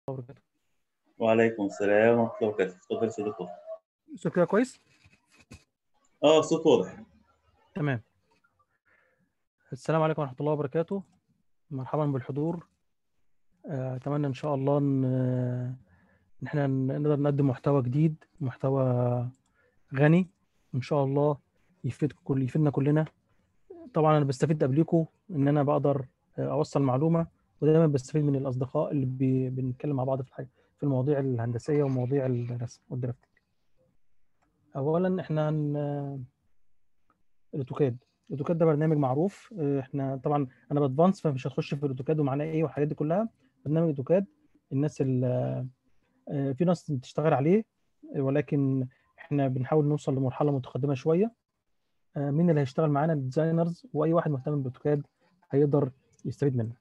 وبركاته وعليكم السلام ورحمة الله وبركاته اتفضل يا صديقي الصوت كده كويس اه الصوت واضح تمام السلام عليكم ورحمة الله وبركاته مرحبا بالحضور آه، أتمنى إن شاء الله إن إن إحنا نقدر نقدم محتوى جديد محتوى غني إن شاء الله يفيد كل يفيدنا كلنا طبعا أنا بستفيد قبليكم إن أنا بقدر آه، أوصل معلومة ودايما بستفيد من الأصدقاء اللي بي- بنتكلم مع بعض في الحاجة في المواضيع الهندسية ومواضيع الرسم والدرافتنج أولا إحنا هن... الاوتوكاد الاوتوكاد ده برنامج معروف آه، احنا طبعا انا بادفانس فمش هتخش في الاوتوكاد ومعناه ايه والحاجات دي كلها برنامج الاوتوكاد الناس اللي في ناس بتشتغل عليه آه، ولكن احنا بنحاول نوصل لمرحله متقدمه شويه آه، مين اللي هيشتغل معانا الديزاينرز واي واحد مهتم بالاوتوكاد هيقدر يستفيد منه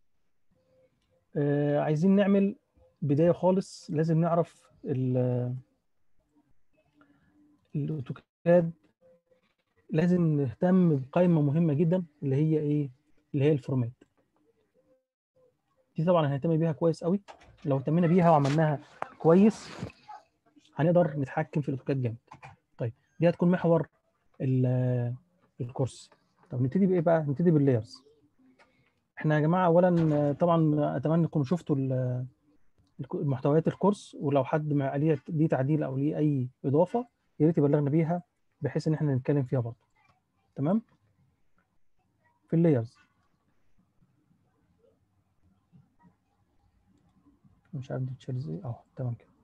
آه، عايزين نعمل بدايه خالص لازم نعرف ال- الاوتوكاد لازم نهتم بقائمه مهمه جدا اللي هي ايه اللي هي الفورمات دي طبعا هنهتم بيها كويس قوي لو اهتمينا بيها وعملناها كويس هنقدر نتحكم في الاوتوكاد جامد طيب دي هتكون محور ال- الكورس طب نبتدي بايه بقى نبتدي باللايرز احنا يا جماعه اولا طبعا اتمنى تكونوا شفتوا ال- الك- محتويات الكورس ولو حد مع- ليه ليه تعديل او ليه اي اضافه يا ريت يبلغنا بيها بحيث ان احنا نتكلم فيها برضه تمام في اللايرز مش عارف دي تشيل ازاي اه تمام كده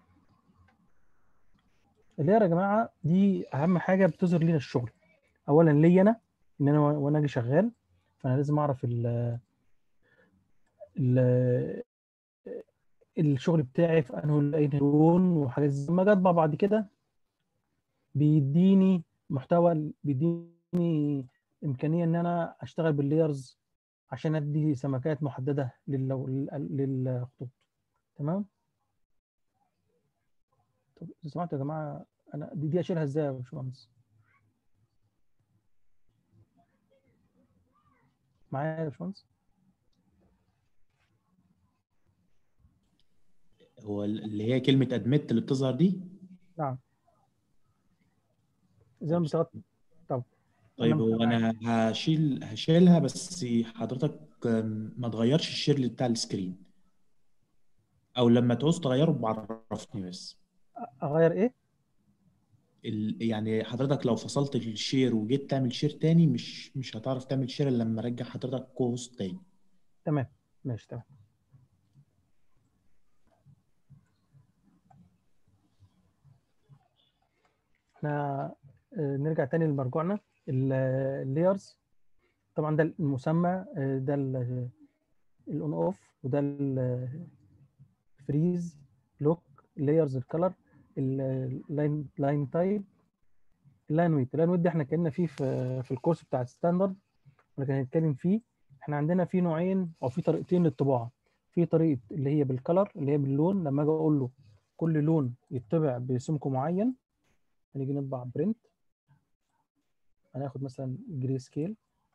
اللاير يا جماعه دي اهم حاجه بتظهر لنا الشغل اولا ليا انا ان انا وانا اجي شغال فانا لازم اعرف ال ال الشغل بتاعي في انه اي لون وحاجات زي ما جت بعد كده بيديني محتوى بيديني امكانيه ان انا اشتغل باللايرز عشان ادي سمكات محدده لل- للخطوط تمام طب إذا سمعتوا يا جماعه انا دي, دي اشيلها ازاي يا باشمهندس معايا يا باشمهندس هو اللي هي كلمة ادمت اللي بتظهر دي نعم زي ما بيشتغل طب طيب أنا هو انا هشيل هشيلها بس حضرتك آم، ما تغيرش الشير بتاع السكرين او لما تعوز تغيره بعرفني بس اغير ايه ال... يعني حضرتك لو فصلت الشير وجيت تعمل شير تاني مش مش هتعرف تعمل شير الا لما ارجع حضرتك كوست تاني تمام ماشي تمام احنا آه، نرجع تاني لمرجوعنا اللايرز طبعا ده المسمى آه، ده الاون اوف وده الفريز لوك لايرز الكلر اللاين لاين تايب اللاين ويت اللاين ويت ده احنا اتكلمنا فيه في في الكورس بتاع الستاندرد ولكن هنتكلم فيه احنا عندنا في نوعين او في طريقتين للطباعه في طريقه اللي هي بالكلر اللي هي باللون لما اجي اقول له كل لون يطبع بسمك معين هنيجي نطبع برنت هناخد مثلا جري سكيل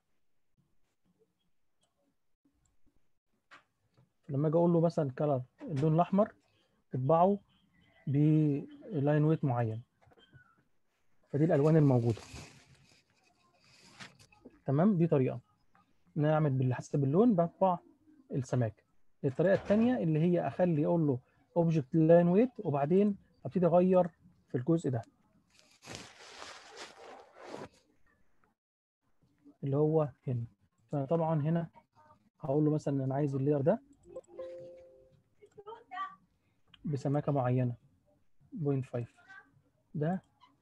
لما اجي اقول له مثلا كلر اللون الاحمر اطبعه بلاين ويت معين فدي الالوان الموجوده تمام دي طريقه ان انا اعمل بال- حسب اللون بطبع السماكه الطريقه الثانيه اللي هي اخلي اقول له اوبجكت لاين ويت وبعدين ابتدي اغير في الجزء ده اللي هو هنا فطبعا هنا هقول له مثلا انا عايز اللير ده بسماكه معينه 0.5 ده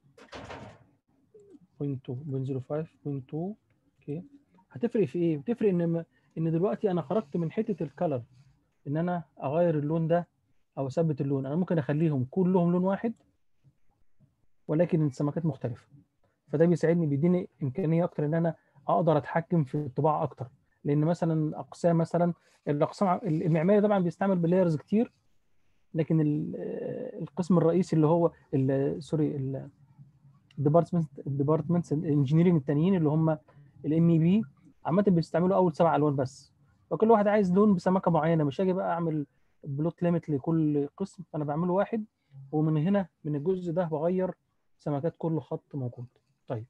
0.2 0.05 0.2 اوكي هتفرق في ايه بتفرق ان م- ان دلوقتي انا خرجت من حته الكلر ان انا اغير اللون ده او اثبت اللون انا ممكن اخليهم كلهم لون واحد ولكن السمكات مختلفه فده بيساعدني بيديني امكانيه اكتر ان انا اقدر اتحكم في الطباعه اكتر لان مثلا اقسام مثلا الاقسام المعماري طبعا بيستعمل بلايرز كتير لكن ال- القسم الرئيسي اللي هو ال- سوري الديبارتمنت الديبارتمنتس الانجينيرنج التانيين اللي هم الام اي بي عامه بيستعملوا اول سبع الوان بس فكل واحد عايز لون بسمكه معينه مش هاجي بقى اعمل بلوت ليميت لكل قسم فانا بعمله واحد ومن هنا من الجزء ده بغير سمكات كل خط موجود طيب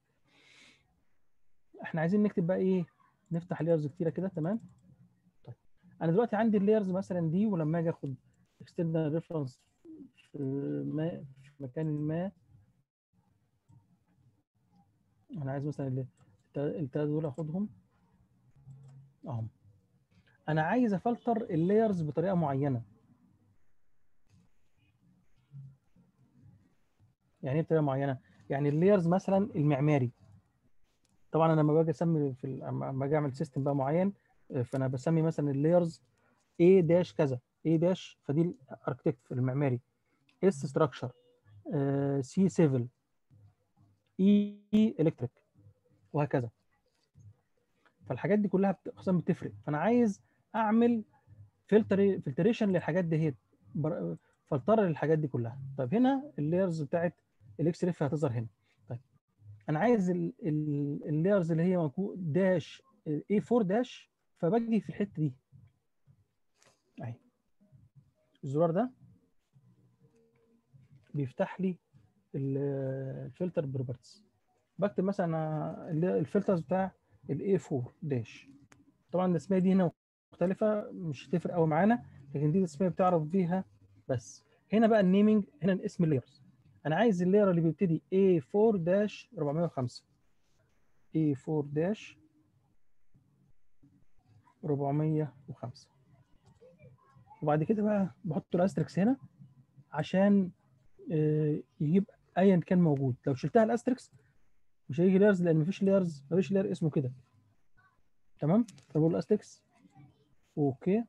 احنا عايزين نكتب بقى ايه نفتح لايرز كتيره كده تمام طيب انا دلوقتي عندي اللايرز مثلا دي ولما اجي اخد اكسترنال ريفرنس في ما في مكان ما انا عايز مثلا ال- التا- التلاته دول اخدهم اهم انا عايز افلتر اللايرز بطريقه معينه يعني ايه بطريقه معينه يعني اللايرز مثلا المعماري طبعا انا لما باجي اسمي في ال- لما باجي اعمل سيستم بقى معين آه، فانا بسمي مثلا اللايرز A داش كذا A داش فدي الاركتكت المعماري S ستراكشر سي سيفل اي الكتريك وهكذا فالحاجات دي كلها بت- اقسام بتفرق فانا عايز اعمل فلتر فلتريشن للحاجات دي هي بر- فلتره للحاجات دي كلها طيب هنا اللايرز بتاعت الاكس ريف هتظهر هنا طيب انا عايز اللايرز اللي هي موجود داش اي 4 داش فباجي في الحته دي اهي الزرار ده بيفتح لي الفلتر بروبرتيز بكتب مثلا اللي- الفلترز بتاع الاي 4 داش طبعا الاسماء دي هنا مختلفه مش هتفرق قوي معانا لكن دي الاسماء بتعرف بيها بس هنا بقى النيمنج هنا اسم اللايرز انا عايز اللاير اللي بيبتدي A4 داش 405 A4 داش 405 وبعد كده بقى بحط الاستركس هنا عشان آه، يجيب ايا كان موجود لو شلتها الاستركس مش هيجي لايرز لان مفيش لايرز مفيش لاير اسمه كده تمام فبقول استركس اوكي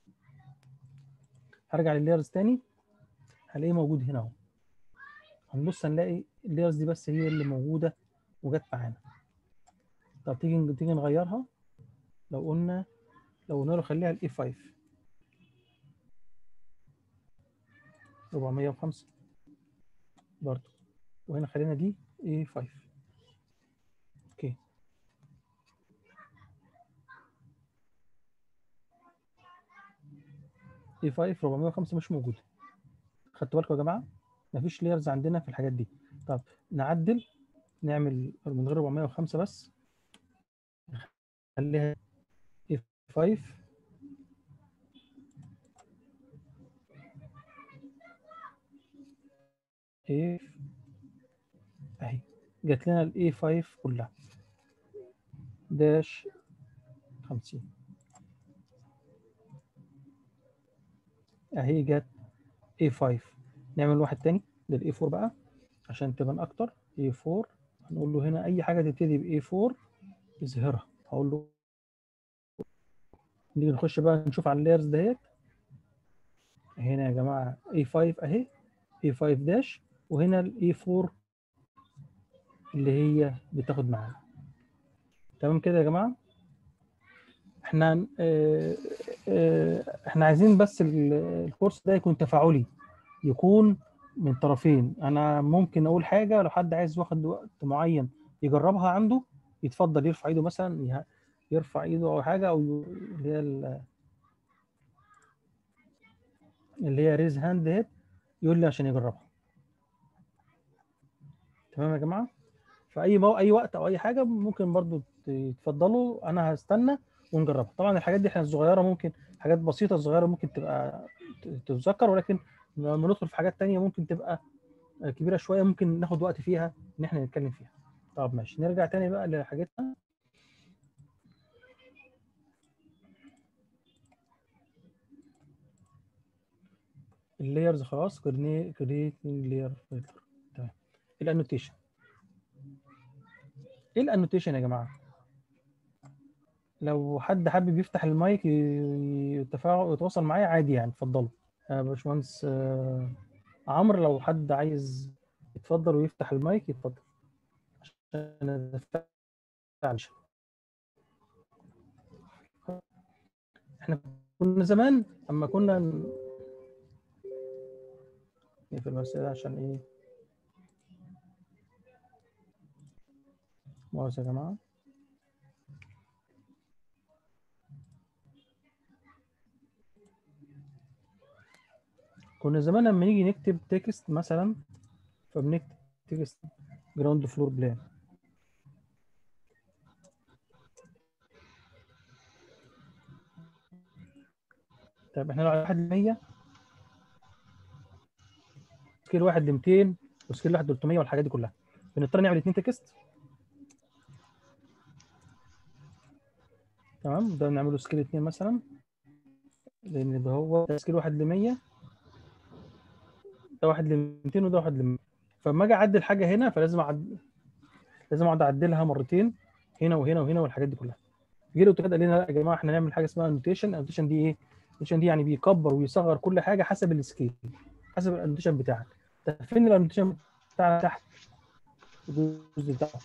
هرجع لللايرز تاني هلاقيه موجود هنا اهو هنبص هنلاقي اللايرز دي بس هي اللي موجوده وجت معانا طب تيجي تيجي نغيرها لو قلنا لو قلنا له خليها الاي 5 405 برضو وهنا خلينا دي اي 5 اوكي اي 5 405 مش موجوده خدتوا بالكم يا جماعه مفيش لايرز عندنا في الحاجات دي طب نعدل نعمل من غير 405 بس خليها اي 5 ايه اهي جات لنا الاي 5 كلها داش 50 اهي جت اي 5 نعمل واحد تاني للاي 4 بقى عشان تبان اكتر اي 4 هنقول له هنا اي حاجه تبتدي باي 4 يظهرها هقول له نيجي نخش بقى نشوف على اللايرز ديت هنا يا جماعه اي 5 اهي اي 5 داش وهنا الاي 4 اللي هي بتاخد معانا تمام كده يا جماعه احنا اه اه احنا عايزين بس ال- الكورس ده يكون تفاعلي يكون من طرفين انا ممكن اقول حاجه لو حد عايز واخد وقت معين يجربها عنده يتفضل يرفع ايده مثلا يه- يرفع ايده او حاجه او ي- اللي هي ال- اللي هي ريز هاند ديت يقول لي عشان يجربها تمام يا جماعه في اي مو... اي وقت او اي حاجه ممكن برضو تتفضلوا انا هستنى ونجربها طبعا الحاجات دي احنا الصغيره ممكن حاجات بسيطه صغيره ممكن تبقى ت- تتذكر ولكن لما ندخل في حاجات تانية ممكن تبقى كبيره شويه ممكن ناخد وقت فيها ان احنا نتكلم فيها طب ماشي نرجع تاني بقى لحاجتنا اللايرز خلاص كريتنج لاير فلتر تمام الانوتيشن ايه الانوتيشن يا جماعه لو حد حابب يفتح المايك ي- يتفاعل يتواصل معايا عادي يعني اتفضلوا يا باشمهندس آه، عمرو لو حد عايز يتفضل ويفتح المايك يتفضل عشان نتفاعل احنا كنا زمان اما كنا ن- نقفل بس ده عشان ايه مؤاخذة يا جماعة كنا زمان لما نيجي نكتب تكست مثلا فبنكتب تكست جراوند فلور بلان طيب احنا لو على 1 ل 100 سكيل 1 ل 200 وسكيل 1 ل 300 والحاجات دي كلها بنضطر نعمل اثنين تكست تمام ده بنعمله سكيل 2 مثلا لان ده هو ده سكيل 1 ل 100 ده 1 ل 200 وده 1 ل 100 فلما اجي اعدل حاجه هنا فلازم اعدل لازم اقعد اعدلها مرتين هنا وهنا وهنا والحاجات دي كلها جه الاوتوكاد قال لنا لا يا جماعه احنا نعمل حاجه اسمها انوتيشن الانوتيشن دي ايه الانوتيشن دي يعني بيكبر ويصغر كل حاجه حسب السكيل حسب الانوتيشن بتاعك طب فين الانوتيشن بتاعنا تحت الجزء بتاعه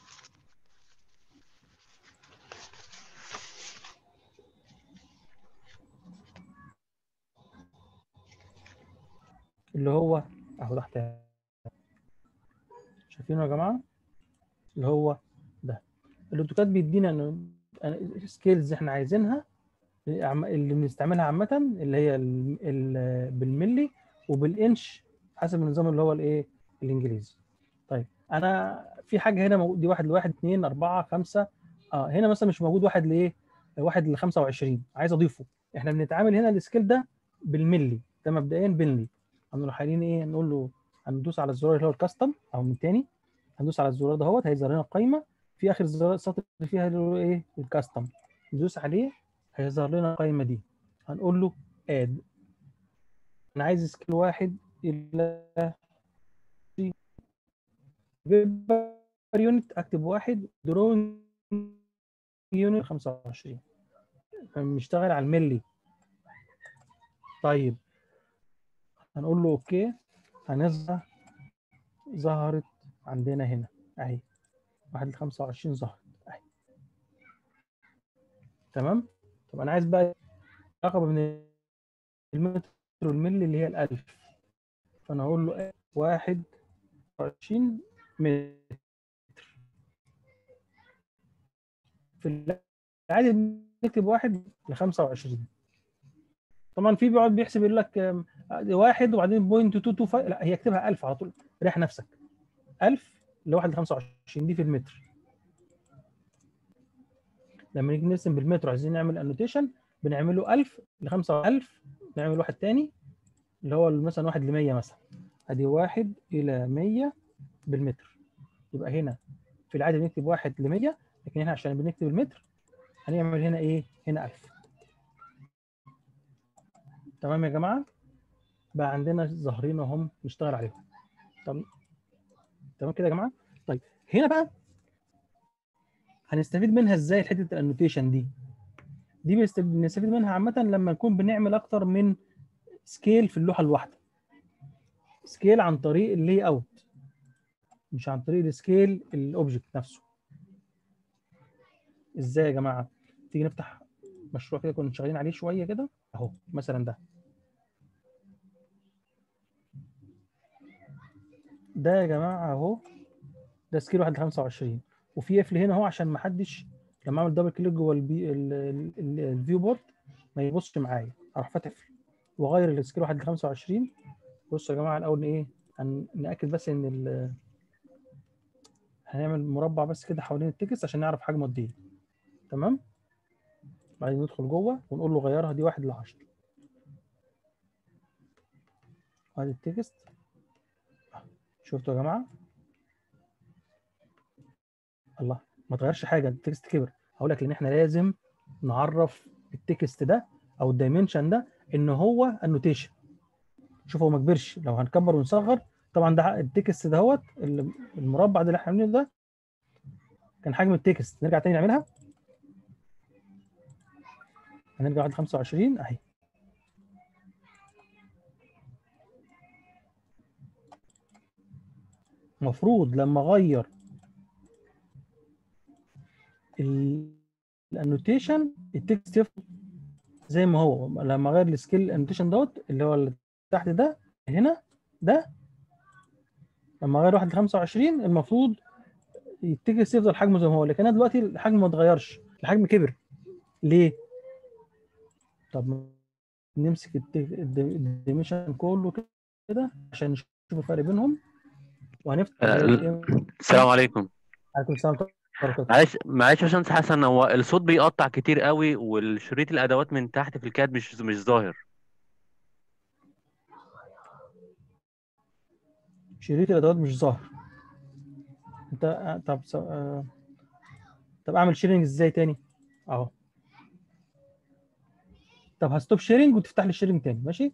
اللي هو اهو تحت شايفينه يا جماعه اللي هو ده الاوتوكاد بيدينا انه سكيلز احنا عايزينها اللي بنستعملها عامه اللي هي ال ال بالملي وبالانش حسب النظام اللي هو الايه الانجليزي طيب انا في حاجه هنا موجود دي واحد لواحد اثنين اربعه خمسه اه هنا مثلا مش موجود واحد لايه واحد ل 25 عايز اضيفه احنا بنتعامل هنا السكيل ده بالملي ده مبدئيا بالملي هنروح قايلين ايه نقول له هندوس على الزرار اللي هو الكاستم او من تاني هندوس على الزرار ده اهوت هيظهر لنا قائمه في اخر الزرار السطر اللي فيها اللي هو ايه الكاستم ندوس عليه هيظهر لنا القائمه دي هنقول له اد انا عايز سكيل واحد الى بيبر يونت اكتب واحد دروينج يونت 25 بنشتغل على الملي طيب هنقول له اوكي هنظهر ظهرت عندنا هنا اهي 1 ل 25 ظهرت اهي تمام طب انا عايز بقى رقم من المتر والملي اللي هي الالف فانا هقول له 21 متر في العادي بنكتب واحد ل 25 طبعا في بيقعد بيحسب يقول لك واحد وبعدين بوينت 225 لا هي اكتبها 1000 على طول ريح نفسك 1000 لواحد ل 25 دي في المتر لما نيجي نرسم بالمتر عايزين نعمل انوتيشن بنعمله 1000 ل 5000 نعمل واحد تاني اللي هو مثلا واحد ل 100 مثلا ادي واحد الى 100 بالمتر يبقى هنا في العادي بنكتب واحد ل 100 لكن هنا عشان بنكتب المتر هنعمل هنا ايه؟ هنا 1000 تمام يا جماعه؟ بقى عندنا ظاهرين اهم نشتغل عليهم تمام تمام كده يا جماعه؟ طيب هنا بقى هنستفيد منها ازاي حته الانوتيشن دي؟ دي بنستفيد منها عامه لما نكون بنعمل اكتر من سكيل في اللوحه الواحده سكيل عن طريق اللي اوت مش عن طريق السكيل الاوبجكت نفسه ازاي يا جماعه تيجي نفتح مشروع كده كنا شغالين عليه شويه كده اهو مثلا ده ده يا جماعه اهو ده سكيل 1 ل 25 وفي قفل هنا اهو عشان ما حدش لما اعمل دبل كليك جوه الفيو بورد ما يبصش معايا اروح فاتح واغير السكيل 1 ل 25 بصوا يا جماعه الاول ايه ناكد بس ان ال هنعمل مربع بس كده حوالين التكست عشان نعرف حجمه قد ايه تمام بعدين ندخل جوه ونقول له غيرها دي 1 ل 10 ادي التكست شفتوا يا جماعه الله ما تغيرش حاجه التكست كبر هقول لك ان احنا لازم نعرف التكست ده او الدايمنشن ده ان هو انوتيشن شوف هو ما كبرش لو هنكبر ونصغر طبعا ده التكست دهوت المربع ده اللي احنا عاملينه ده كان حجم التكست نرجع تاني نعملها هنرجع لحد 25 اهي المفروض لما اغير الانوتيشن التكست يفضل زي ما هو لما اغير السكيل انوتيشن دوت اللي هو اللي تحت ده هنا ده لما اغير 1 ل 25 المفروض التكست يفضل حجمه زي ما هو لكن انا دلوقتي الحجم ما اتغيرش الحجم كبر ليه؟ طب نمسك الديميشن كله كده عشان نشوف الفرق بينهم وهنفتح آه، ال- السلام عليكم عليكم السلام ورحمة الله وبركاته. معلش معلش يا باشمهندس حسن هو الصوت بيقطع كتير قوي والشريط الادوات من تحت في الكاد مش مش ظاهر شريط الادوات مش ظاهر انت آه، طب س- آه، طب اعمل شيرنج ازاي تاني اهو طب هستوب شيرنج وتفتح لي الشيرنج تاني ماشي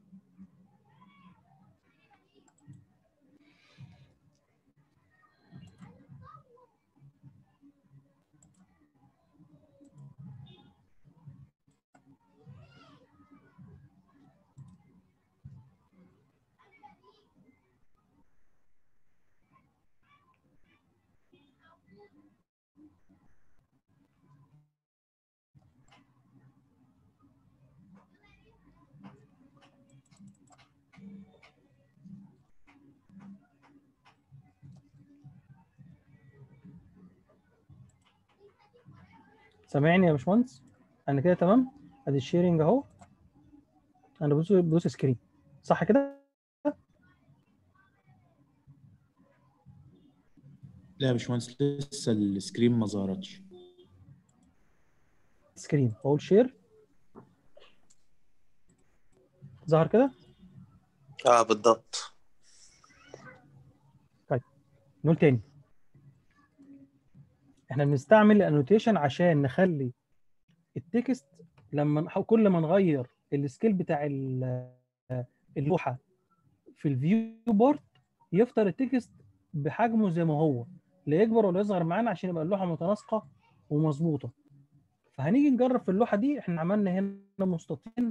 سامعني يا باشمهندس انا كده تمام ادي الشيرنج اهو انا بدوس بدوس سكرين صح كده لا يا باشمهندس لسه السكرين ما ظهرتش سكرين اقول شير ظهر كده اه بالضبط نقول تاني احنا بنستعمل الانوتيشن عشان نخلي التكست لما نح- كل ما نغير السكيل بتاع ال- اللوحه في الفيو بورد يفضل التكست بحجمه زي ما هو لا يكبر ولا يصغر معانا عشان يبقى اللوحه متناسقه ومظبوطه فهنيجي نجرب في اللوحه دي احنا عملنا هنا مستطيل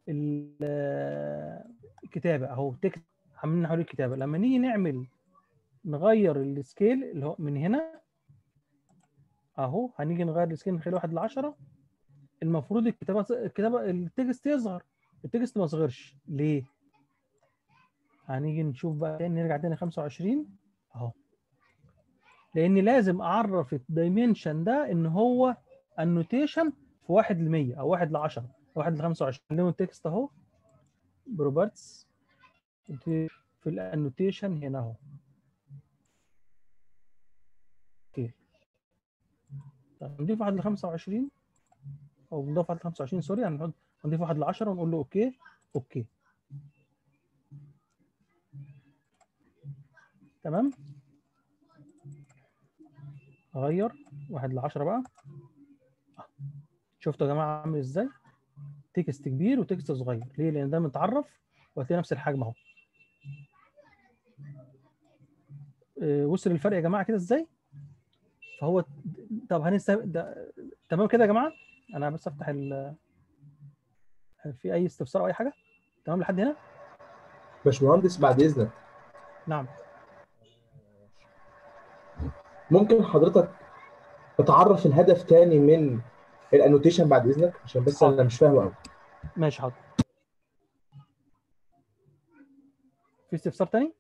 ال- الكتابه اهو تكست عاملين حوالين الكتابه لما نيجي نعمل نغير السكيل اللي هو من هنا اهو هنيجي نغير السكيل نخليه واحد ل 10 المفروض الكتابه الكتابه التكست يصغر التكست ما صغرش ليه؟ هنيجي نشوف بقى تاني نرجع تاني 25 اهو لان لازم اعرف الدايمنشن ده ان هو النوتيشن في 1 ل 100 او 1 ل 10 او 1 ل 25 لون التكست اهو بروبرتس في الانوتيشن هنا اهو اوكي طب نضيف واحد ل 25 او نضيف واحد ل 25 سوري هنحط هنضيف واحد ل 10 ونقول له اوكي اوكي تمام اغير واحد ل 10 بقى شفتوا يا جماعه عامل ازاي تكست كبير وتكست صغير ليه لان ده متعرف وهتلاقي نفس الحجم اهو آه، وصل الفرق يا جماعه كده ازاي فهو طب هنستم ده تمام كده يا جماعه انا بس افتح ال في اي استفسار او اي حاجه تمام لحد هنا باشمهندس بعد اذنك نعم ممكن حضرتك تعرف الهدف تاني من الانوتيشن بعد اذنك عشان بس انا مش فاهمه قوي ماشي حاضر في استفسار تاني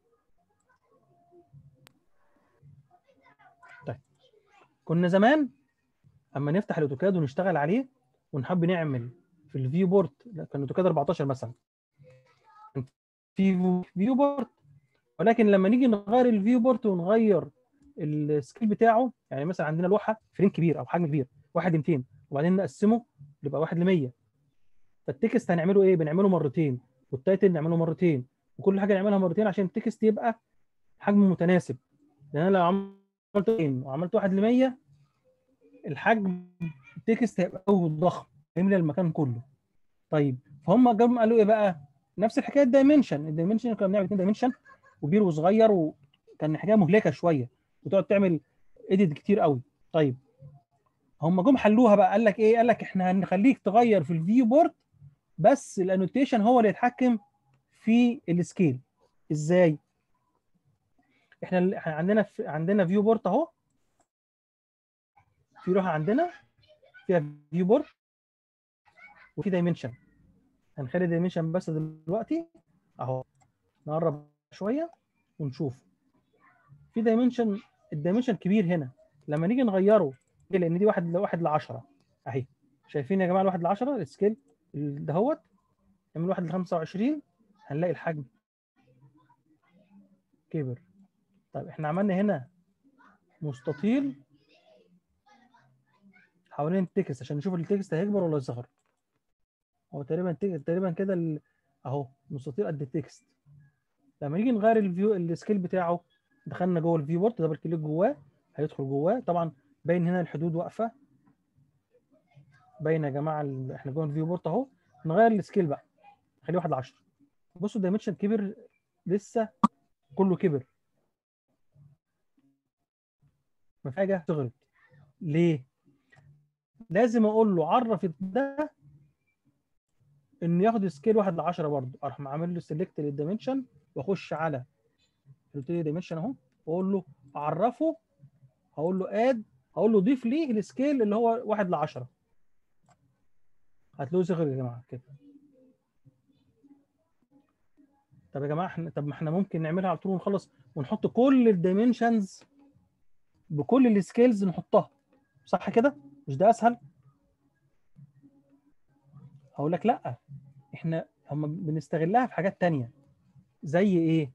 طيب كنا زمان اما نفتح الاوتوكاد ونشتغل عليه ونحب نعمل في الفيو بورد لا، كان الاوتوكاد 14 مثلا كان في فيو بورد ولكن لما نيجي نغير الفيو بورد ونغير السكيل بتاعه يعني مثلا عندنا لوحه فريم كبير او حجم كبير 1 ل 200 وبعدين نقسمه يبقى 1 ل 100 فالتكست هنعمله ايه؟ بنعمله مرتين والتايتل نعمله مرتين وكل حاجه نعملها مرتين عشان التكست يبقى حجمه متناسب لان انا لو عملت اثنين وعملت واحد ل 100 الحجم التكست هيبقى قوي ضخم يملى المكان كله طيب فهم جم قالوا ايه بقى؟ نفس الحكايه الدايمنشن الدايمنشن كنا بنعمل اثنين دايمنشن كبير وصغير وكان حاجه مهلكه شويه وتقعد تعمل اديت كتير قوي طيب هم جم حلوها بقى قال لك ايه؟ قال لك احنا هنخليك تغير في الفيو بورد بس الانوتيشن هو اللي يتحكم في السكيل ازاي احنا ال- احنا عندنا في عندنا فيو بورد اهو في لوحه عندنا فيها فيو بورد وفي دايمنشن هنخلي دايمنشن بس دلوقتي اهو نقرب شويه ونشوف في دايمنشن الدايمنشن كبير هنا لما نيجي نغيره ليه؟ لان دي واحد واحد ل 10 اهي شايفين يا جماعه الواحد ل 10 السكيل دهوت نعمل واحد ل 25 هنلاقي الحجم كبر طيب احنا عملنا هنا مستطيل حوالين التكست عشان نشوف التكست هيكبر ولا يصغر هو تقريبا تك- تقريبا كده ال- اهو مستطيل قد التكست لما نيجي نغير الفيو السكيل بتاعه دخلنا جوه الفيو بورت دبل كليك جواه هيدخل جواه طبعا باين هنا الحدود واقفه باين يا جماعه ال- احنا جوه الفيو بورت اهو نغير السكيل بقى خليه 1 ل 10 بصوا الدايمنشن كبر لسه كله كبر ما في حاجه صغرت ليه؟ لازم اقول له عرف ده انه ياخد سكيل 1 ل 10 برضه اروح عامل له سيلكت للدايمنشن واخش على الروتين دايمنشن اهو واقول له اعرفه هقول له اد هقول له ضيف ليه السكيل اللي هو 1 ل 10 هتلاقوه صغر يا جماعه كده طب يا جماعه احنا طب ما احنا ممكن نعملها على طول ونخلص ونحط كل الدايمنشنز بكل السكيلز نحطها صح كده مش ده اسهل هقول لك لا احنا هم بنستغلها في حاجات تانية زي ايه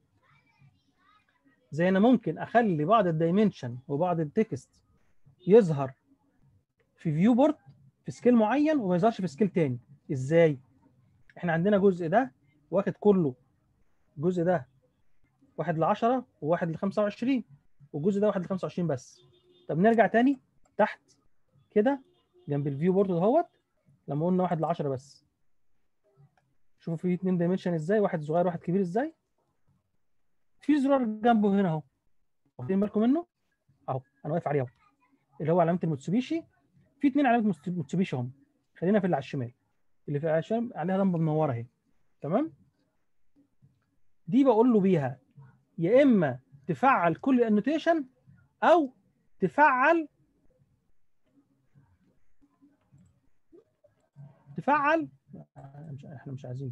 زي انا ممكن اخلي بعض الدايمنشن وبعض التكست يظهر في فيو بورت في سكيل معين وما يظهرش في سكيل تاني ازاي احنا عندنا جزء ده واخد كله الجزء ده واحد ل 10 وواحد ل 25 والجزء ده واحد ل 25 بس طب نرجع تاني تحت كده جنب الفيو بورد دهوت لما قلنا واحد ل 10 بس شوفوا في اتنين دايمنشن ازاي واحد صغير واحد كبير ازاي في زرار جنبه هنا اهو واخدين بالكم منه اهو انا واقف عليه اهو اللي هو علامه الموتسوبيشي في اتنين علامات موتس- موتسوبيشي هم خلينا في اللي على الشمال اللي في على الشمال عليها لمبه منوره اهي تمام دي بقول له بيها يا اما تفعل كل الانوتيشن او تفعل تفعل آه، مش احنا مش عايزين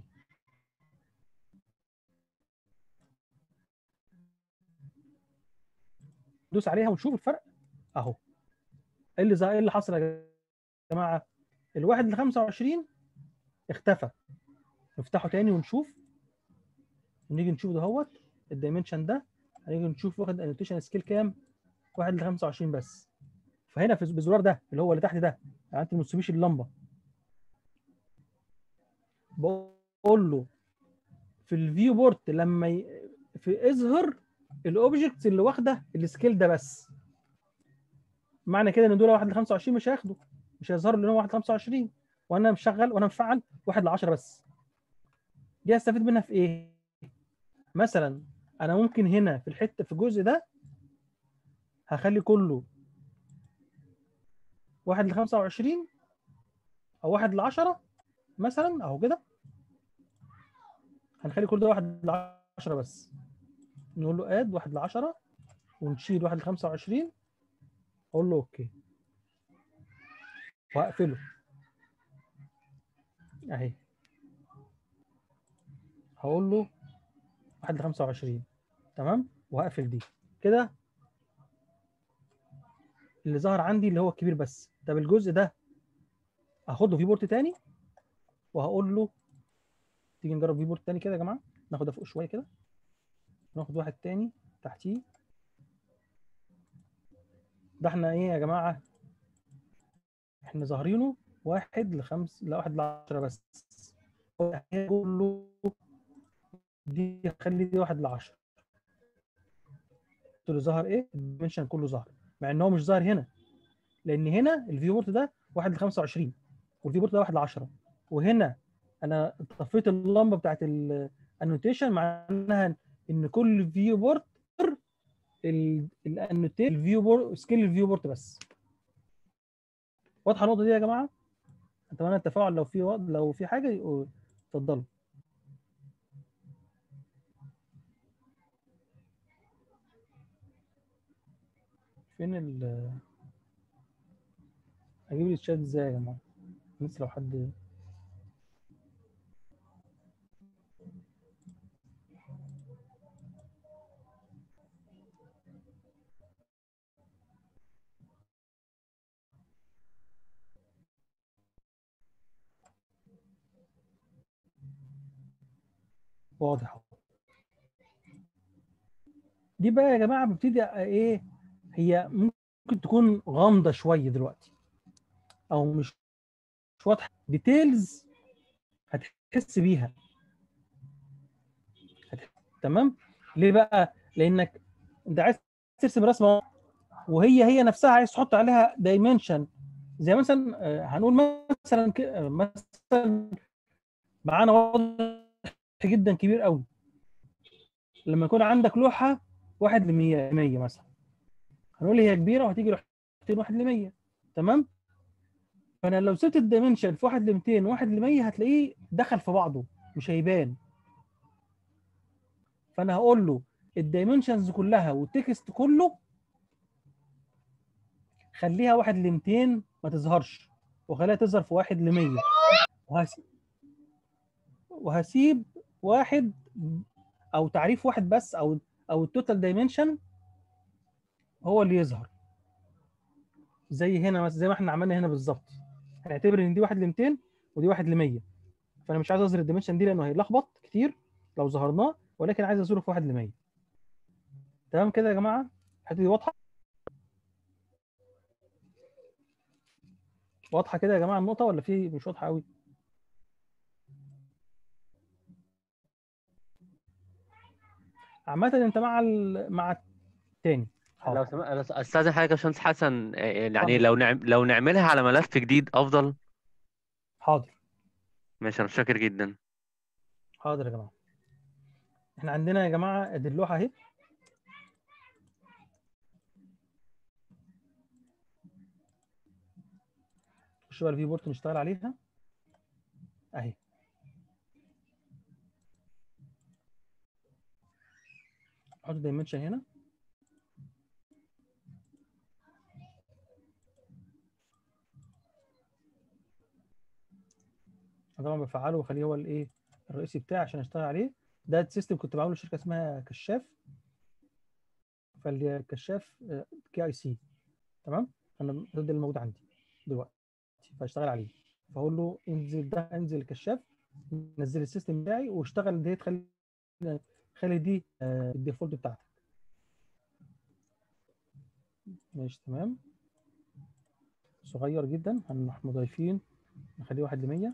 دوس عليها ونشوف الفرق اهو ايه اللي زي ايه اللي حصل يا جماعه الواحد ل 25 اختفى نفتحه تاني ونشوف ونيجي نشوف دهوت الدايمنشن ده هنيجي نشوف واخد انوتيشن سكيل كام 1 ل 25 بس فهنا في الزرار ده اللي هو اللي تحت ده يعني انت ما تسيبيش اللمبه بقول له في الفيو بورت لما ي... في اظهر الاوبجكتس اللي واخده السكيل ده بس معنى كده ان دول 1 ل 25 مش هياخدوا مش هيظهروا لان هو 1 ل 25 وانا مشغل وانا مفعل 1 ل 10 بس دي هستفيد منها في ايه مثلا انا ممكن هنا في الحته في الجزء ده هخلي كله 1 ل 25 او 1 ل 10 مثلا اهو كده هنخلي كل ده 1 ل 10 بس نقول له اد 1 ل 10 ونشيل 1 ل 25 اقول له اوكي واقفله اهي هقول له 1 ل 25 تمام وهقفل دي كده اللي ظهر عندي اللي هو الكبير بس طب الجزء ده هاخده في بورت تاني وهقول له تيجي نجرب في بورت تاني كده يا جماعه ناخدها فوق شويه كده ناخد واحد تاني تحتيه ده احنا ايه يا جماعه احنا ظاهرينه واحد لخمس لا واحد لعشرة بس هقول له دي خلي دي واحد لعشرة قلت له ظهر ايه الدايمنشن كله ظهر مع ان هو مش ظاهر هنا لان هنا الفيو بورت ده 1 ل 25 والفيو بورت ده 1 ل 10 وهنا انا طفيت اللمبه بتاعت الانوتيشن معناها ان كل فيو بورت الانوتيشن الفيو بورت سكيل الفيو بورت بس واضحه النقطه دي يا جماعه اتمنى التفاعل لو في وقت لو في حاجه يقول- اتفضلوا فين ال اجيب الشات ازاي يا جماعه لسه لو حد واضح أهو. دي بقى يا جماعه ببتدي أ- ايه هي ممكن تكون غامضه شويه دلوقتي او مش مش واضحه ديتيلز هتحس بيها هت- تمام ليه بقى لانك انت عايز ترسم رسمه وهي هي نفسها عايز تحط عليها دايمنشن زي مثلا آه، هنقول مثلا ك- آه، مثلا معانا واضح جدا كبير قوي لما يكون عندك لوحه 1 ل 100 100 مثلا هنقول هي كبيره وهتيجي لوحتين 1 ل 100 تمام فانا لو سبت الدايمنشن في 1 ل 200 1 ل 100 هتلاقيه دخل في بعضه مش هيبان فانا هقول له الدايمنشنز كلها والتكست كله خليها 1 ل 200 ما تظهرش وخليها تظهر في 1 ل 100 وهسيب وهسيب واحد او تعريف واحد بس او او التوتال دايمنشن هو اللي يظهر زي هنا مثلا زي ما احنا عملنا هنا بالظبط هنعتبر ان دي 1 ل 200 ودي 1 ل 100 فانا مش عايز اظهر الدايمنشن دي لانه هيلخبط كتير لو ظهرناه ولكن عايز اظهره في 1 ل 100 تمام كده يا جماعه الحته دي واضحه واضحه كده يا جماعه النقطه ولا في مش واضحه قوي عامه انت مع ال... مع التاني لو حاضر سمحت استاذن حضرتك يا باشمهندس حسن آه، يعني اتفضل. لو نعم لو نعملها على ملف جديد افضل حاضر ماشي انا شاكر جدا حاضر يا جماعه احنا عندنا يا جماعه ادي اللوحه اهي نخش بقى الفي بورت نشتغل عليها اهي نحط دايمنشن هنا أنا طبعا بفعله واخليه هو الايه الرئيسي بتاعي عشان اشتغل عليه ده سيستم كنت بعمله شركه اسمها كشاف فالكشاف كي اي سي تمام انا ده اللي موجود عندي دلوقتي فاشتغل عليه فاقول له انزل ده انزل الكشاف نزل السيستم بتاعي واشتغل دي تخلي خلي دي آه، الديفولت بتاعتك ماشي تمام صغير جدا هنروح مضايفين نخليه واحد لمية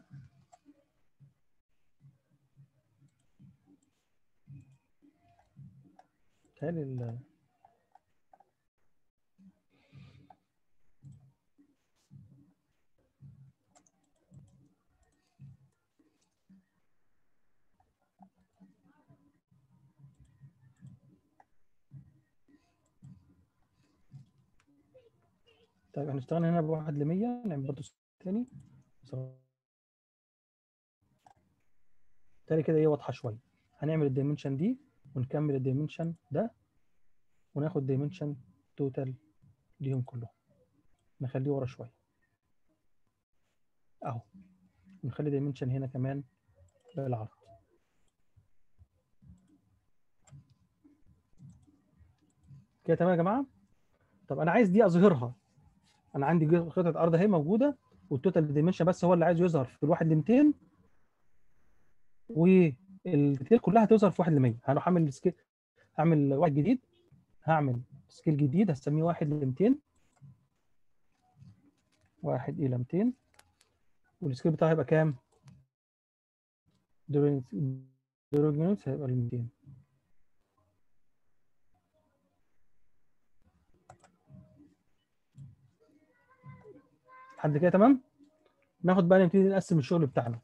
تالي ال طيب هنشتغل هنا بواحد لمية نعمل برضه تاني تاني كده ايه واضحة شوية هنعمل الدايمنشن دي ونكمل الدايمنشن ده وناخد دايمنشن توتال ليهم كلهم نخليه ورا شوية اهو نخلي دايمنشن هنا كمان بالعرض كده تمام يا جماعة طب انا عايز دي اظهرها انا عندي جزء- قطعه ارض اهي موجوده والتوتال دايمنشن بس هو اللي عايز يظهر في الواحد ل 200 والديتيل كلها هتظهر في واحد ل 100 هروح اعمل سكيل هعمل واحد جديد هعمل سكيل جديد هسميه واحد ل 200 واحد الى 200 والسكيل بتاعه هيبقى كام؟ دورينجز هيبقى ال 200 لحد كده تمام ناخد بقى نبتدي نقسم الشغل بتاعنا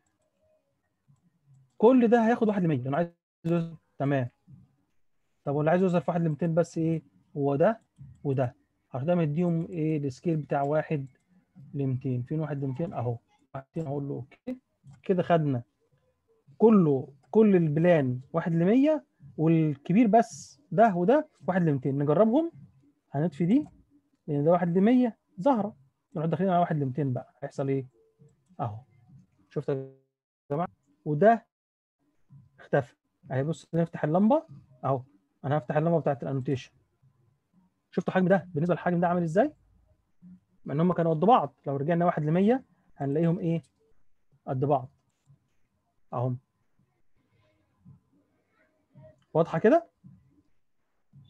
كل ده هياخد واحد ل 100 انا عايز يظهر- تمام طب واللي عايز يظهر في واحد ل 200 بس ايه هو ده وده عشان ده مديهم ايه السكيل بتاع واحد ل 200 فين واحد ل 200 اهو واحد ل 200 هقول له اوكي كده خدنا كله كل البلان واحد ل 100 والكبير بس ده وده واحد ل 200 نجربهم هنطفي دي لان ده واحد ل 100 ظاهره نروح داخلين على واحد ل 200 بقى هيحصل ايه؟ اهو شفت يا جماعه وده اختفى اهي بص نفتح اللمبه اهو انا هفتح اللمبه بتاعت الانوتيشن شفتوا الحجم ده بالنسبه للحجم ده عامل ازاي؟ مع ان هم كانوا قد بعض لو رجعنا واحد ل 100 هنلاقيهم ايه؟ قد بعض اهم واضحه كده؟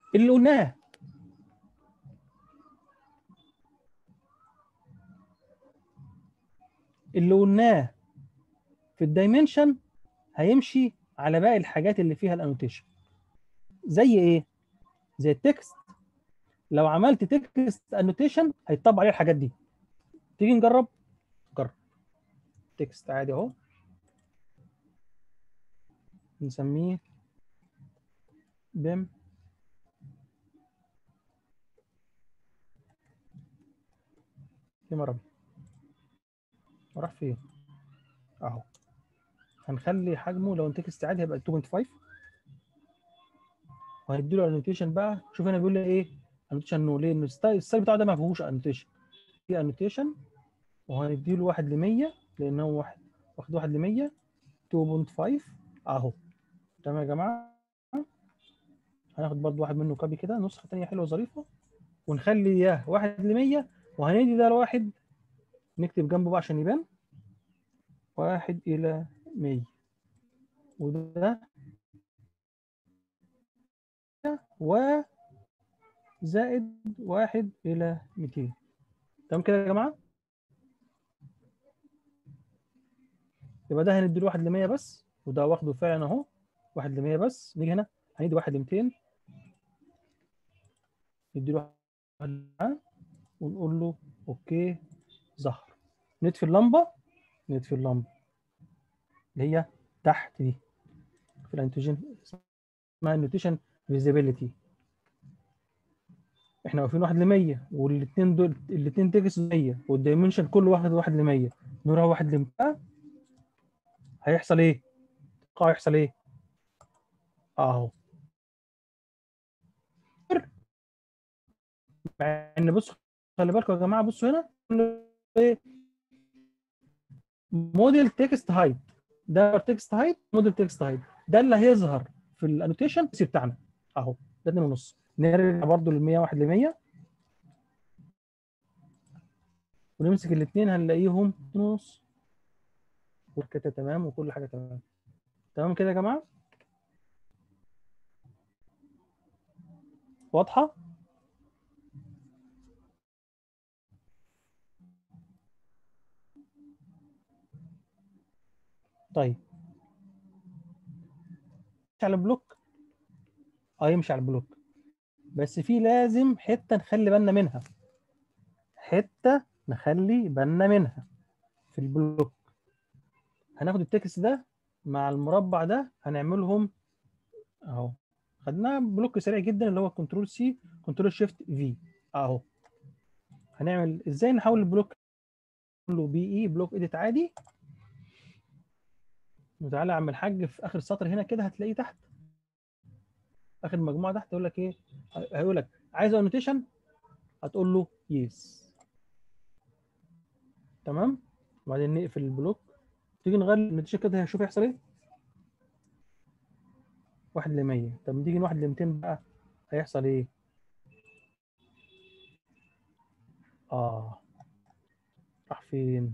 اللي قلناه اللي قلناه في الدايمنشن هيمشي على باقي الحاجات اللي فيها الانوتيشن زي ايه زي التكست لو عملت تكست انوتيشن هيطبق عليه الحاجات دي تيجي نجرب جرب تكست عادي اهو نسميه بيم يا مربي راح فين اهو هنخلي حجمه لو تكست عادي هيبقى 2.5 وهنديله انوتيشن بقى شوف هنا بيقول لي ايه انوتيشن نو ليه الستايل الستايل بتاعه ده ما فيهوش انوتيشن في انوتيشن وهنديله 1 ل 100 لان هو واحد واخد 1 ل 100 2.5 اهو تمام يا جماعه هناخد برضو واحد منه كوبي كده نسخه ثانيه حلوه ظريفه ونخلي اياه 1 ل 100 وهندي ده لواحد نكتب جنبه بقى عشان يبان واحد إلى مية وده و زائد واحد إلى ميتين تمام كده يا جماعة يبقى ده هندي واحد لمية بس وده واخده فعلا أهو واحد لمية بس نيجي هنا هندي واحد لميتين ندي له واحد لمية ونقول له أوكي ظهر نطفي اللمبة نطفي اللمبة اللي هي تحت دي في الانتوجين اسمها النوتيشن فيزيبيليتي احنا واقفين واحد ل 100 والاثنين دول الاثنين تكست 100 والدايمنشن كل واحد واحد ل 100 نروح واحد ل 100 هيحصل ايه؟ هيحصل ايه؟ اهو مع ان بصوا خلي بالكم يا جماعه بصوا هنا ايه موديل تكست هايت ده تكست هايت موديل تكست هايت ده اللي هيظهر في الانوتيشن بتاعنا اهو ده 2 ونص نرجع برضو لل 101 ل 100 ونمسك الاثنين هنلاقيهم 2 ونص وكده تمام وكل حاجه تمام تمام كده يا جماعه واضحه طيب يمشي على البلوك اه يمشي على البلوك بس في لازم حته نخلي بالنا منها حته نخلي بالنا منها في البلوك هناخد التكست ده مع المربع ده هنعملهم اهو خدناه بلوك سريع جدا اللي هو كنترول سي كنترول شيفت في اهو هنعمل ازاي نحول البلوك له بي اي بلوك اديت عادي وتعالى يا عم الحاج في اخر السطر هنا كده هتلاقيه تحت اخر مجموعه تحت يقول لك ايه هيقول لك عايز انوتيشن هتقول له يس تمام وبعدين نقفل البلوك تيجي نغير النوتيشن كده هشوف هيحصل ايه واحد ل 100 طب نيجي واحد ل 200 بقى هيحصل ايه اه راح فين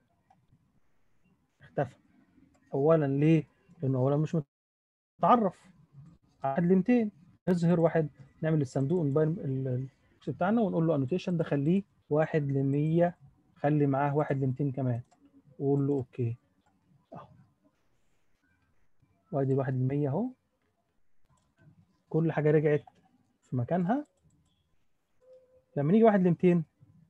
اختفى اولا ليه لانه اولا مش متعرف واحد ل 200 نظهر واحد نعمل الصندوق نبين البوكس بتاعنا ونقول له انوتيشن ده خليه واحد ل 100 خلي معاه واحد ل 200 كمان وقول له اوكي اهو وادي الواحد ل 100 اهو كل حاجه رجعت في مكانها لما نيجي واحد ل 200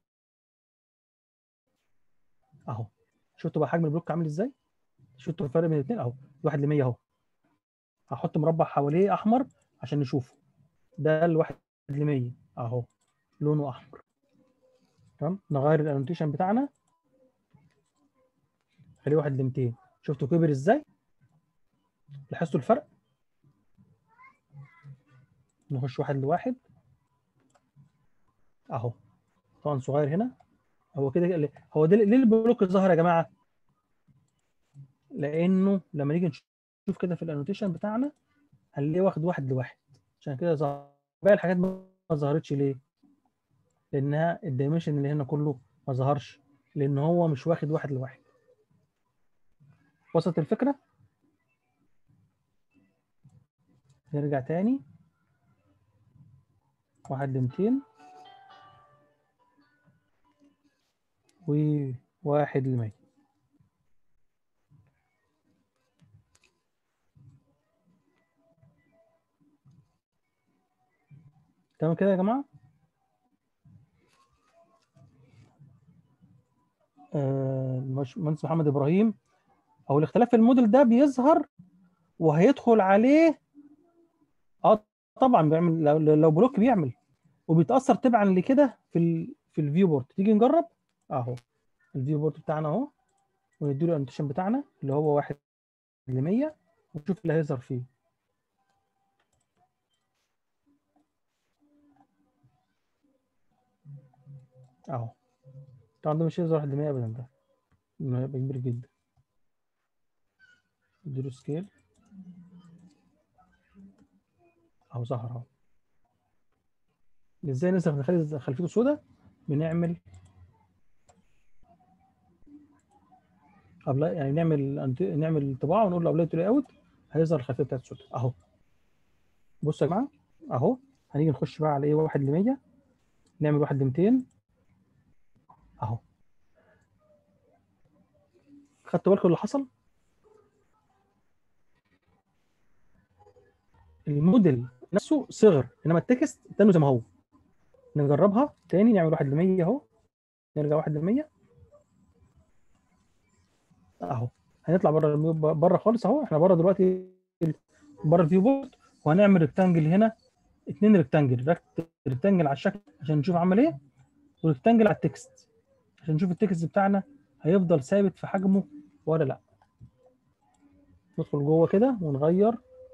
اهو شفتوا بقى حجم البلوك عامل ازاي شفتوا الفرق بين الاثنين اهو واحد ل 100 اهو هحط مربع حواليه احمر عشان نشوفه ده الواحد ل 100 اهو لونه احمر تمام نغير الانوتيشن بتاعنا خليه واحد ل 200 شفتوا كبر ازاي لاحظتوا الفرق نخش واحد لواحد اهو طبعا صغير هنا هو كده هو ده ليه البلوك ظهر يا جماعه لانه لما نيجي نشوف كده في الانوتيشن بتاعنا هنلاقيه واخد واحد لواحد عشان كده ظهر باقي الحاجات ما ظهرتش ليه لانها الدايمنشن اللي هنا كله ما ظهرش لان هو مش واخد واحد لواحد وصلت الفكره نرجع تاني واحد ل 200 وواحد ل 100 تمام كده يا جماعه آه، المش- المهندس محمد ابراهيم او الاختلاف في الموديل ده بيظهر وهيدخل عليه اه طبعا بيعمل لو, لو بلوك بيعمل وبيتاثر تبعا لكده في ال في الفيو بورت تيجي نجرب اهو الفيو بورت بتاعنا اهو ونديله الانوتيشن بتاعنا اللي هو 1 ل 100 ونشوف اللي هيظهر فيه اهو طبعا ده مش هيظهر 1 ل 100 ابدا ده إنه هيبقى كبير جدا اديله سكيل اهو ظهر اهو ازاي نظهر نخلي خلفيته سوداء بنعمل أبلا يعني نعمل أنت- نعمل طباعه ونقول له ابلاي تو اوت هيظهر الخلفيه بتاعت سوداء اهو بصوا يا جماعه اهو هنيجي نخش بقى على ايه 1 ل 100 نعمل 1 ل 200 اهو خدتوا بالكم اللي حصل الموديل نفسه صغر انما التكست تاني زي ما هو نجربها تاني نعمل 1 ل 100 اهو نرجع 1 ل 100 اهو هنطلع بره الميو بره خالص اهو احنا بره دلوقتي بره الفيو بورد وهنعمل ريكتانجل هنا اتنين ريكتانجل ريكتانجل على الشكل عشان نشوف عمل ايه وريكتانجل على التكست عشان نشوف التكست بتاعنا هيفضل ثابت في حجمه ولا لا ندخل جوه كده ونغير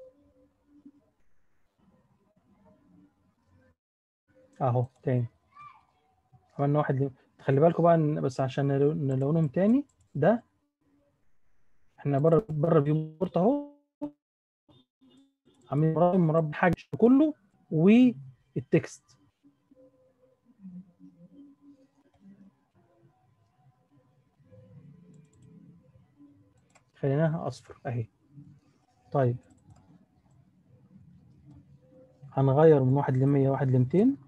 اهو تاني عملنا واحد ل- خلي بالكم بقى إن- بس عشان نلو- نلونهم تاني ده احنا بره بره الفيو بورت اهو عاملين مربع مربع حاجه كله والتكست خليناها اصفر اهي طيب هنغير من واحد ل 100 واحد ل 200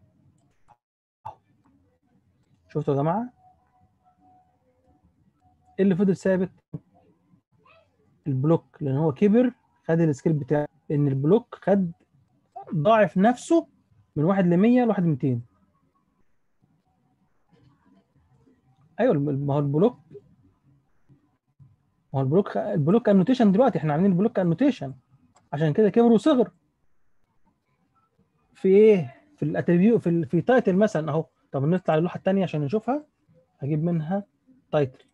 شفتوا يا جماعه ايه اللي فضل ثابت البلوك لان هو كبر خد السكيل بتاعه لان البلوك خد ضاعف نفسه من 1 ل 100 ل 1 ل 200 ايوه الم- ما هو البلوك ما هو البلوك البلوك انوتيشن دلوقتي احنا عاملين البلوك انوتيشن عشان كده كبر وصغر في ايه في الاتريبيو في ال- في تايتل مثلا اهو طب نطلع للوحه الثانيه عشان نشوفها هجيب منها تايتل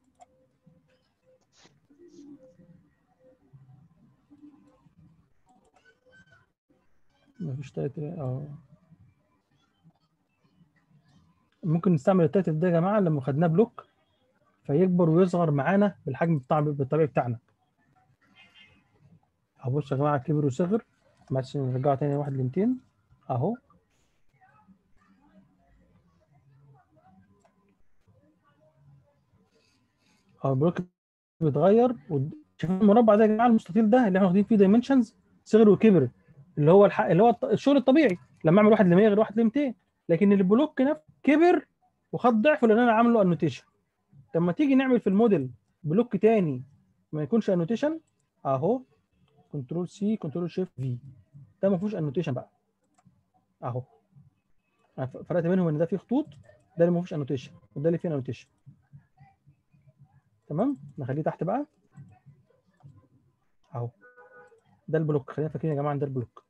مفيش تايتل اه ممكن نستعمل التايتل ده يا جماعه لما خدناه بلوك فيكبر ويصغر معانا بالحجم بتاع بالطبيعي بتاعنا اهو بصوا يا جماعه كبر وصغر بس نرجعه تاني واحد ل 200 اهو اهو البلوك بيتغير ود- شايفين المربع ده يا جماعه المستطيل ده اللي احنا واخدين فيه دايمنشنز صغر وكبر اللي هو الح... اللي هو الط- الشغل الطبيعي لما اعمل واحد ل 100 غير واحد ل 200 لكن البلوك نفسه كبر وخد ضعفه لان انا عامله انوتيشن لما تيجي نعمل في الموديل بلوك تاني ما يكونش انوتيشن اهو كنترول سي كنترول شيفت في ده ما فيهوش انوتيشن بقى اهو أنا ف- فرقت بينهم ان ده فيه خطوط ده اللي ما فيهوش انوتيشن وده اللي فيه انوتيشن تمام نخليه تحت بقى اهو ده البلوك خلينا فاكرين يا جماعه ان ده البلوك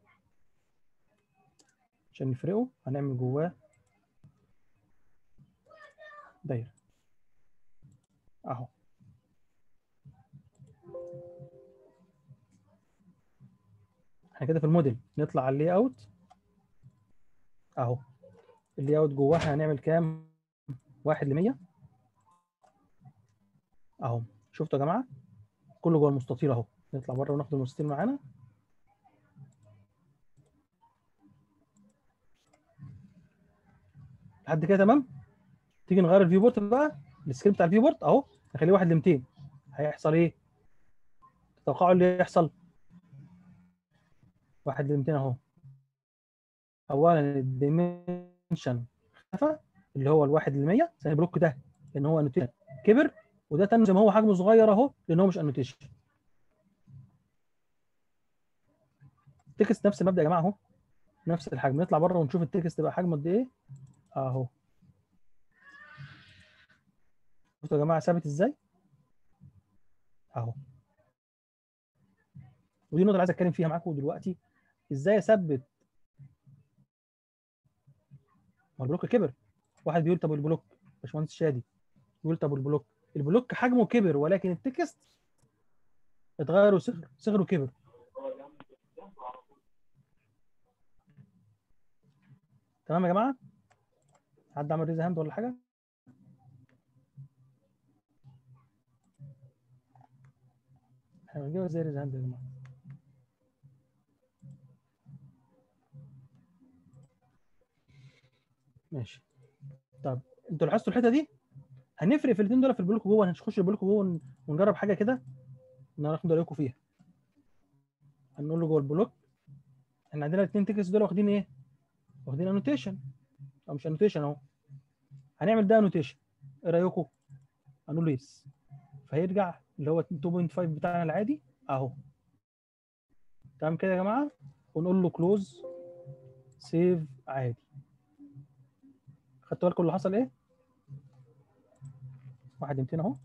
عشان نفرقه هنعمل جواه دايره اهو احنا كده في الموديل نطلع على اللي اوت اهو اللي اوت جواها هنعمل كام واحد ل 100 اهو شفتوا يا جماعه كله جوه المستطيل اهو نطلع بره وناخد المستطيل معانا لحد كده تمام تيجي نغير الفيو بورت بقى السكريبت بتاع الفيو بورت اهو نخليه واحد ل 200 هيحصل ايه؟ تتوقعوا اللي يحصل واحد ل 200 اهو اولا الديمنشن اختفى اللي هو الواحد للمية ثاني البلوك ده لان هو انوتيشن كبر وده تاني زي ما هو حجمه صغير اهو لان هو مش انوتيشن التكست نفس المبدا يا جماعه اهو نفس الحجم نطلع بره ونشوف التكست بقى حجمه قد ايه اهو شفتوا يا جماعه ثابت ازاي اهو ودي النقطه اللي عايز اتكلم فيها معاكم دلوقتي ازاي اثبت ما البلوك كبر واحد بيقول طب البلوك باشمهندس شادي بيقول طب البلوك البلوك حجمه كبر ولكن التكست اتغير وصغر صغر وكبر تمام يا جماعه حد عمل ريز هاند ولا حاجه احنا بنجيبها ازاي ريز هاند يا جماعه ماشي طب انتوا لاحظتوا الحته دي هنفرق في الاثنين دول في البلوك جوه هنخش البلوك جوه ون- ونجرب حاجه كده ناخد رايكم فيها هنقول له جوه البلوك احنا عندنا الاثنين تكست دول واخدين ايه واخدين انوتيشن او مش انوتيشن اهو هنعمل ده انوتيشن ايه رايكم هنقول له يس فهيرجع اللي هو 2.5 بتاعنا العادي اهو تمام كده يا جماعه ونقول له كلوز سيف عادي خدتوا بالكم اللي حصل ايه واحد 200 اهو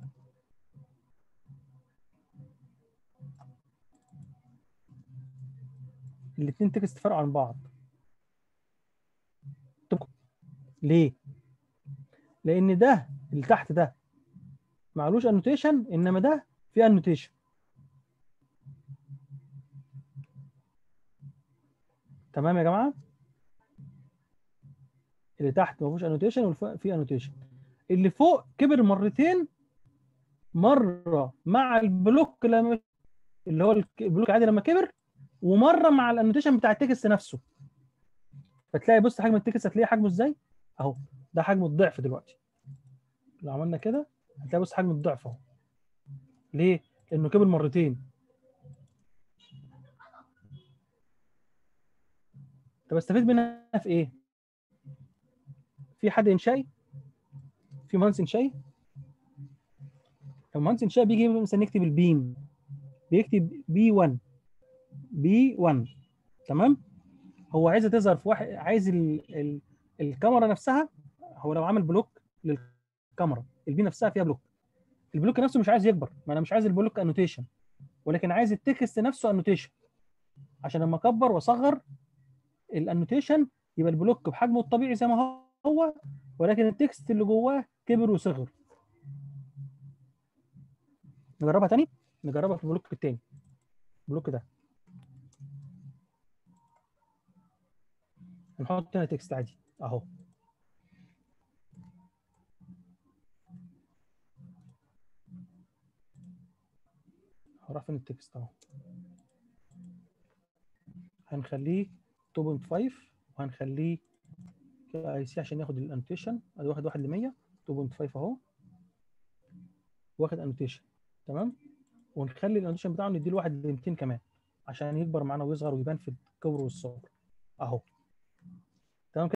الاثنين تكست فرقوا عن بعض طب ليه لان ده اللي تحت ده معلوش انوتيشن انما ده فيه انوتيشن تمام يا جماعه اللي تحت ما فيهوش انوتيشن واللي فوق فيه انوتيشن اللي فوق كبر مرتين مره مع البلوك لما اللي هو الك- البلوك العادي لما كبر ومره مع الانوتيشن بتاع التكست نفسه فتلاقي بص حجم التكست هتلاقي حجمه ازاي اهو ده حجم الضعف دلوقتي لو عملنا كده هتلاقي بص حجم الضعف اهو ليه لانه كبر مرتين طب استفيد منها في ايه في حد انشائي في مهندس انشائي لو مهندس انشائي بيجي مثلا يكتب البيم بيكتب بي 1 بي 1 تمام هو عايزه تظهر في واحد عايز ال... ال... الكاميرا نفسها هو لو عامل بلوك للكاميرا البي نفسها فيها بلوك البلوك نفسه مش عايز يكبر ما انا مش عايز البلوك انوتيشن ولكن عايز التكست نفسه انوتيشن عشان لما اكبر واصغر الانوتيشن يبقى البلوك بحجمه الطبيعي زي ما هو ولكن التكست اللي جواه كبر وصغر نجربها تاني نجربها في البلوك التاني البلوك ده نحط هنا تكست عادي اهو هروح فين التكست اهو هنخليه 2.5 وهنخليه اي سي عشان ياخد الانوتيشن ادي واحد واحد ل 100 2.5 اهو واخد انوتيشن تمام ونخلي الانوتيشن بتاعه نديله واحد ل 200 كمان عشان يكبر معانا ويصغر ويبان في الكبر والصغر اهو